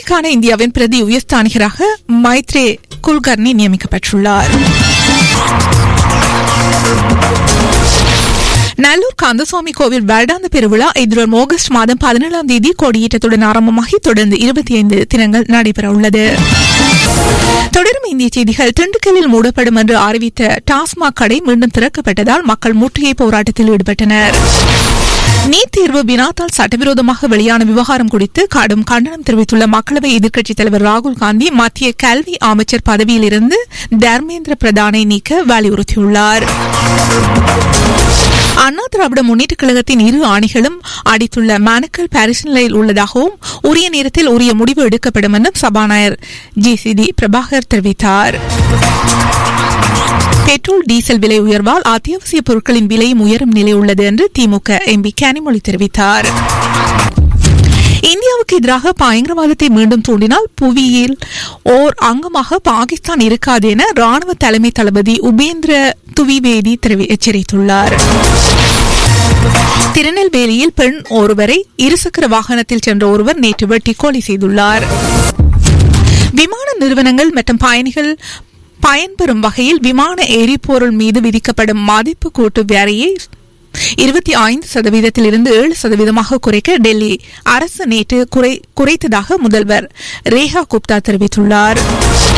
இலங்கைக்கான இந்தியாவின் பிரதி உயர்ஸ்தானிகராக மைத்ரே குல்கர்னி நியமிக்கப்பட்டுள்ளார் நல்லூர் கந்தசுவாமி கோவில் வருடாந்த பெருவிழா எதிர்வரும் ஆகஸ்ட் மாதம் பதினேழாம் தேதி கொடியேற்றத்துடன் ஆரம்பமாகி தொடர்ந்து இருபத்தி ஐந்து தினங்கள் நடைபெற உள்ளது தொடரும் இந்திய செய்திகள் திண்டுக்கல்லில் மூடப்படும் என்று அறிவித்த டாஸ்மாக் கடை மீண்டும் திறக்கப்பட்டதால் மக்கள் முற்றுகை போராட்டத்தில் ஈடுபட்டனர் நீட் தேர்வு வினாத்தால் சட்டவிரோதமாக வெளியான விவகாரம் குறித்து கடும் கண்டனம் தெரிவித்துள்ள மக்களவை எதிர்க்கட்சித் தலைவர் ராகுல் காந்தி மத்திய கல்வி அமைச்சர் பதவியிலிருந்து தர்மேந்திர பிரதானை நீக்க வலியுறுத்தியுள்ளார் அண்ணா திராவிட முன்னேற்றக் கழகத்தின் இரு அணிகளும் அடித்துள்ள மனுக்கள் பாரிஸ் நிலையில் உள்ளதாகவும் உரிய நேரத்தில் உரிய முடிவு எடுக்கப்படும் என்றும் சபாநாயகர் ஜி சி டி பிரபாகர் தெரிவித்தார் பெட்ரோல் டீசல் விலை உயர்வால் அத்தியாவசிய பொருட்களின் விலையும் உயரும் நிலை உள்ளது என்று திமுக எம்பி கனிமொழி தெரிவித்தார் இந்தியாவுக்கு எதிராக பயங்கரவாதத்தை மீண்டும் தூண்டினால் புவியில் ஓர் அங்கமாக பாகிஸ்தான் இருக்காது என ராணுவ தலைமை தளபதி உபேந்திர துவிவேதி தெரிவி எச்சரித்துள்ளார் திருநெல்வேலியில் பெண் ஒருவரை இருசக்கர வாகனத்தில் சென்ற ஒருவர் நேற்று வெட்டி கொலை செய்துள்ளார் விமான நிறுவனங்கள் மற்றும் பயணிகள் பயன்பெறும் வகையில் விமான எரிபொருள் மீது விதிக்கப்படும் மதிப்பு கூட்டு வரியை இருபத்தி ஐந்து சதவீதத்தில் இருந்து ஏழு சதவீதமாக குறைக்க டெல்லி அரசு நேற்று குறை குறைத்ததாக முதல்வர் ரேகா குப்தா தெரிவித்துள்ளார்